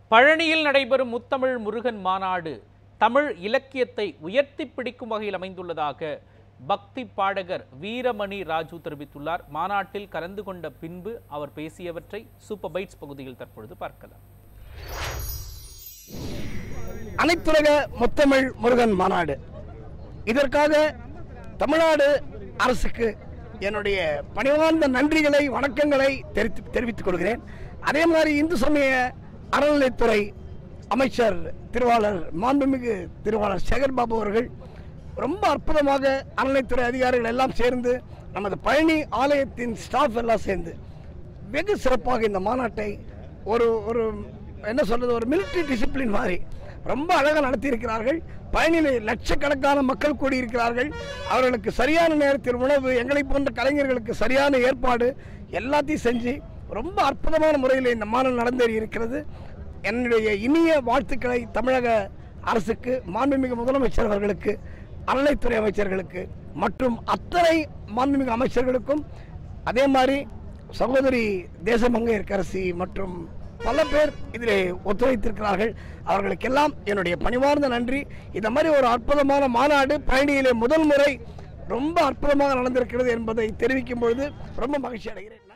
பழனியில் நடைபெறும் முத்தமிழ் முருகன் மாநாடு தமிழ் இலக்கியத்தை உயர்த்தி பிடிக்கும் வகையில் அமைந்துள்ளதாக பக்தி பாடகர் வீரமணி ராஜு தெரிவித்துள்ளார் மாநாட்டில் கலந்து கொண்ட பின்பு அவர் பேசியவற்றை சூப்பர் பைட்ஸ் பகுதியில் தற்பொழுது பார்க்கலாம் அனைத்துலக முத்தமிழ் முருகன் மாநாடு இதற்காக தமிழ்நாடு அரசுக்கு என்னுடைய பணிவார்ந்த நன்றிகளை வணக்கங்களை தெரிவித்து தெரிவித்துக் கொள்கிறேன் அதே மாதிரி இந்து சமய அறநிலைத்துறை அமைச்சர் திருவாளர் மாண்புமிகு திருவாளர் சேகர் பாபு அவர்கள் ரொம்ப அற்புதமாக அறநிலைத்துறை அதிகாரிகள் எல்லாம் சேர்ந்து நமது பழனி ஆலயத்தின் ஸ்டாஃப் எல்லாம் சேர்ந்து வெகு சிறப்பாக இந்த மாநாட்டை ஒரு ஒரு என்ன சொல்றது ஒரு மிலிட்டரி டிசிப்ளின் மாதிரி ரொம்ப அழகாக நடத்தியிருக்கிறார்கள் பயணியில் லட்சக்கணக்கான மக்கள் கூடியிருக்கிறார்கள் அவர்களுக்கு சரியான நேரத்தில் உணவு எங்களை போன்ற கலைஞர்களுக்கு சரியான ஏற்பாடு எல்லாத்தையும் செஞ்சு ரொம்ப அற்புதமான முறையில் இந்த மாநாடு நடந்தேறி இருக்கிறது என்னுடைய இனிய வாழ்த்துக்களை தமிழக அரசுக்கு மாண்புமிகு முதலமைச்சர் அவர்களுக்கு அறநிலைத்துறை அமைச்சர்களுக்கு மற்றும் அத்தனை மாண்புமிகு அமைச்சர்களுக்கும் அதே மாதிரி சகோதரி தேசமங்கையர்க்கரசி மற்றும் பல பேர் இதில் ஒத்துழைத்திருக்கிறார்கள் அவர்களுக்கெல்லாம் என்னுடைய பணிவார்ந்த நன்றி இந்த மாதிரி ஒரு அற்புதமான மாநாடு பயணியிலே முதல் முறை ரொம்ப அற்புதமாக நடந்திருக்கிறது என்பதை தெரிவிக்கும் பொழுது ரொம்ப மகிழ்ச்சி அடைகிறேன்